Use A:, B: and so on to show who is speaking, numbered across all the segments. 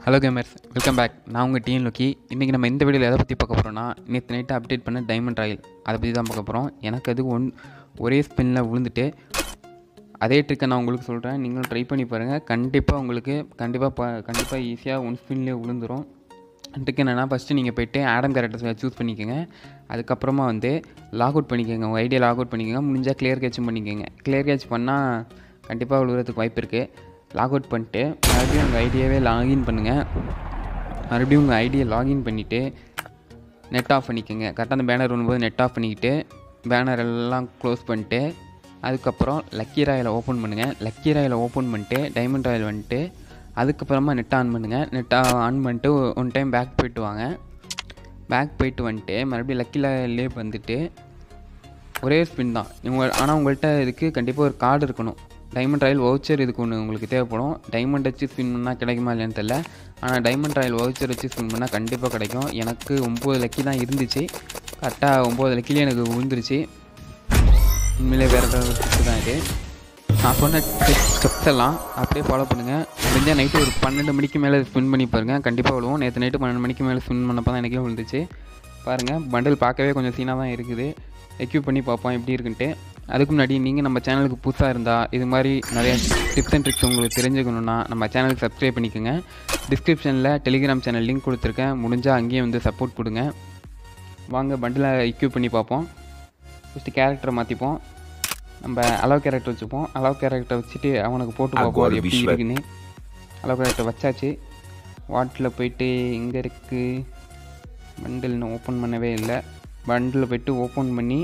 A: hello gamers welcome back நான் உங்கள் TN Loki இன்றைக்கி நம்ம இந்த வீடியோவில் எதை பற்றி பார்க்க போகிறோம்னா நேற்று நைட்டு அப்டேட் பண்ண டைமண்ட் ராயல் அதை பற்றி தான் பார்க்க போகிறோம் எனக்கு அது ஒன் ஒரே ஸ்பின்னில் விழுந்துட்டு அதே ட்ரிக்கை நான் உங்களுக்கு சொல்கிறேன் நீங்களும் ட்ரை பண்ணி பாருங்கள் கண்டிப்பாக உங்களுக்கு கண்டிப்பாக ப கண்டிப்பாக ஈஸியாக ஒன் ஸ்பின்லேயே விழுந்துரும் ட்ரிக் என்னென்னா ஃபஸ்ட்டு நீங்கள் போய்ட்டு ஆடம் கேரக்டர்ஸ் சூஸ் பண்ணிக்கோங்க அதுக்கப்புறமா வந்து லாக் அவுட் பண்ணிக்கோங்க உங்கள் ஐடியா லாக் அவுட் பண்ணிக்கோங்க முடிஞ்சால் கிளியர் கேட்சும் பண்ணிக்கோங்க கிளியர் கேட்ச் பண்ணால் கண்டிப்பாக விழுகிறதுக்கு வாய்ப்பு இருக்குது லாக் அவுட் பண்ணிட்டு மறுபடியும் உங்கள் ஐடியாவே லாகின் பண்ணுங்கள் மறுபடியும் உங்கள் ஐடியை லாகின் பண்ணிவிட்டு நெட் ஆஃப் பண்ணிக்கோங்க கரெக்டாக அந்த பேனர் வரும்போது நெட் ஆஃப் பண்ணிக்கிட்டு பேனர் எல்லாம் க்ளோஸ் பண்ணிட்டு அதுக்கப்புறம் லக்கி ராயில் ஓப்பன் பண்ணுங்கள் லக்கி ராயில் ஓப்பன் பண்ணிட்டு டைமண்ட் ராயல் வந்துட்டு அதுக்கப்புறமா நெட் ஆன் பண்ணுங்கள் நெட் ஆன் பண்ணிட்டு ஒன் டைம் பேக் போயிட்டு வாங்க பேக் போயிட்டு வந்துட்டு மறுபடியும் லக்கி ராயிலே வந்துட்டு ஒரே ஸ்பின் தான் உங்க ஆனால் உங்கள்கிட்ட இதுக்கு கண்டிப்பாக ஒரு கார்டு இருக்கணும் டைமண்ட் ராயல் வவுச்சர் இதுக்கு ஒன்று உங்களுக்கு தேவைப்படும் டைமண்ட் வச்சு ஸ்பின் பண்ணால் கிடைக்குமா இல்லைன்னு தெரில ஆனால் டைமண்ட் ராயல் வவுச்சர் வச்சு ஸ்பின் பண்ணால் கண்டிப்பாக கிடைக்கும் எனக்கு ஒம்பது லக்கி தான் இருந்துச்சு கரெக்டாக ஒம்பது லக்கிலேயே எனக்கு விழுந்துருச்சு உண்மையிலே வேறு ஏதாவது தான் இது நான் சொன்ன ஸ்டெப்ஸ் எல்லாம் அப்படியே ஃபாலோ பண்ணுங்கள் முடிஞ்சால் நைட்டு ஒரு பன்னெண்டு மணிக்கு மேலே ஸ்பின் பண்ணி பாருங்கள் கண்டிப்பாக விழுவோம் நேற்று நைட்டு பன்னெண்டு மணிக்கு மேலே ஸ்பின் பண்ணப்போ தான் எனக்கே விழுந்துச்சு பாருங்கள் பண்டில் பார்க்கவே கொஞ்சம் சீனாக தான் இருக்குது எக்யூப் பண்ணி பார்ப்போம் எப்படி இருக்குன்ட்டு அதுக்கு முன்னாடி நீங்கள் நம்ம சேனலுக்கு புதுசாக இருந்தால் இது மாதிரி நிறைய டிப்ஸ் அண்ட் ட்ரிக்ஸ் உங்களுக்கு தெரிஞ்சுக்கணுன்னா நம்ம சேனலுக்கு சப்ஸ்கிரைப் பண்ணிக்கோங்க டிஸ்கிரிப்ஷனில் டெலிகிராம் சேனல் லிங்க் கொடுத்துருக்கேன் முடிஞ்சால் அங்கேயும் வந்து சப்போர்ட் கொடுங்க வாங்க பண்டில் எக்யூப் பண்ணி பார்ப்போம் ஃபஸ்ட்டு கேரக்டரை மாற்றிப்போம் நம்ம அலோ கேரக்டர் வச்சுப்போம் அலோ கேரக்டர் வச்சுட்டு அவனுக்கு போட்டு பார்ப்போம் அது எப்படி இருக்குன்னு அலோ கேரக்டர் வச்சாச்சு வாட்டில் போயிட்டு எங்கே இருக்குது பண்டில் இன்னும் ஓப்பன் பண்ணவே இல்லை பண்டில் போயிட்டு ஓப்பன் பண்ணி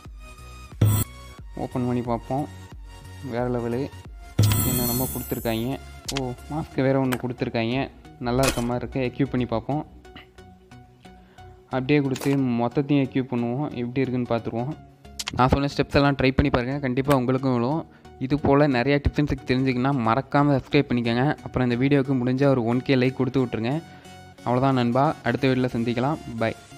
A: ஓப்பன் பண்ணி பார்ப்போம் வேறு லெவலு என்ன நம்ம கொடுத்துருக்காங்க ஓ மாஸ்க்கு வேறு ஒன்று கொடுத்துருக்காங்க நல்லா இருக்க மாதிரி இருக்குது எக்யூப் பண்ணி பார்ப்போம் அப்படியே கொடுத்து மொத்தத்தையும் எக்யூப் பண்ணுவோம் எப்படி இருக்குன்னு பார்த்துருவோம் நான் சொன்ன ஸ்டெப்ஸ் எல்லாம் ட்ரை பண்ணி பாருங்கள் கண்டிப்பாக உங்களுக்கும் விழும் இது போல் நிறையா டிப்ஸ் அண்ட் ட்ரிக்ஸ் தெரிஞ்சுக்கன்னா மறக்காமல் சப்ஸ்கிரைப் பண்ணிக்கோங்க அப்புறம் இந்த வீடியோவுக்கு முடிஞ்சால் ஒரு ஒன் கே லைக் கொடுத்து விட்ருங்க அவ்வளோதான் நண்பா அடுத்த வீடியோவில் சந்திக்கலாம் பை